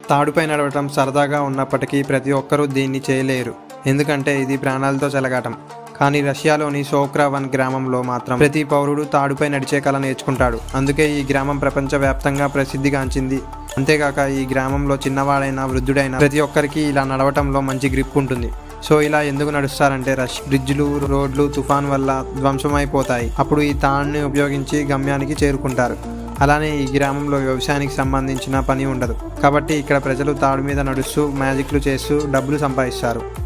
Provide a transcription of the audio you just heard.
తాడుపై నడవటం సరదాగా ఉన్నప్పటికీ ప్రతి ఒక్కరూ దీన్ని చేయలేరు ఎందుకంటే ఇది ప్రాణాలతో చెలగాటం కానీ రష్యాలోని సోక్రావన్ గ్రామంలో మాత్రం ప్రతి పౌరుడు తాడుపై నడిచే కళ నేర్చుకుంటాడు అందుకే ఈ గ్రామం ప్రపంచవ్యాప్తంగా ప్రసిద్ధిగాంచింది అంతేకాక ఈ గ్రామంలో చిన్నవాడైనా వృద్ధుడైనా ప్రతి ఒక్కరికి ఇలా నడవటంలో మంచి గ్రిప్ ఉంటుంది సో ఇలా ఎందుకు నడుస్తారంటే రష్ బ్రిడ్జ్లు రోడ్లు తుఫాన్ వల్ల ధ్వంసమైపోతాయి అప్పుడు ఈ తాడుని ఉపయోగించి గమ్యానికి చేరుకుంటారు అలానే ఈ గ్రామంలో వ్యవసాయానికి సంబంధించిన పని ఉండదు కాబట్టి ఇక్కడ ప్రజలు తాడు మీద నడుస్తూ మ్యాజిక్లు చేస్తూ డబ్బులు సంపాదిస్తారు